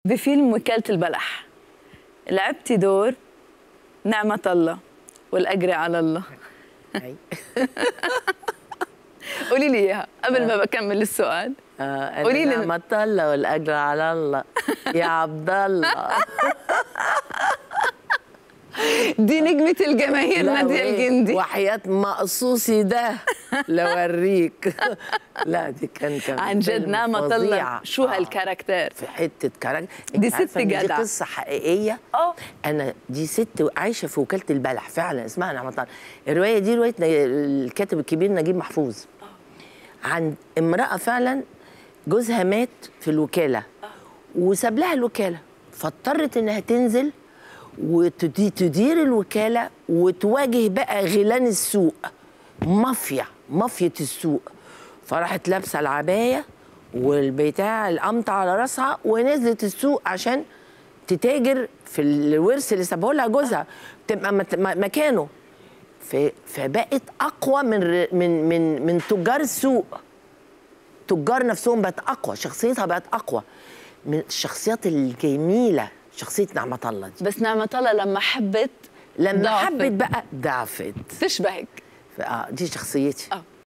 بفيلم وكالة البلح لعبتي دور نعمة الله والأجر على الله أي. قولي لي إياها قبل ما بكمل السؤال آه قولي لي- قولي لي الله والاجر على الله يا عبد الله دي نجمة الجماهير لا نادية وإيه؟ الجندي وحياة مقصوصي ده لوريك لا دي كان كان عن جد فيلم نعمة الله فظيع. شو آه. هالكاركتر في حته كاركتر دي أنت ست عارفة إن دي جدعة. قصه حقيقيه اه انا دي ست عايشه في وكاله البلح فعلا اسمها نعمه الله الروايه دي روايه ن- الكاتب الكبير نجيب محفوظ عن امراه فعلا جوزها مات في الوكاله وساب لها الوكاله فاضطرت انها تنزل وتدير الوكاله وتواجه بقى غيلان السوق مافيا مافيا السوق فراحت لابسه العبايه والبتاع القمطه على راسها ونزلت السوق عشان تتاجر في الورث اللي سابه لها جوزها تبقى مت- م- مكانه ف- فبقت اقوى من ر- من من من تجار السوق تجار نفسهم بقت اقوى شخصيتها بقت اقوى من الشخصيات الجميله شخصيه نعمه الله دي بس نعمة الله لما حبت لما ضعفت. حبت بقى ضعفت تشبهك ف- آه، دي شخصيتي اه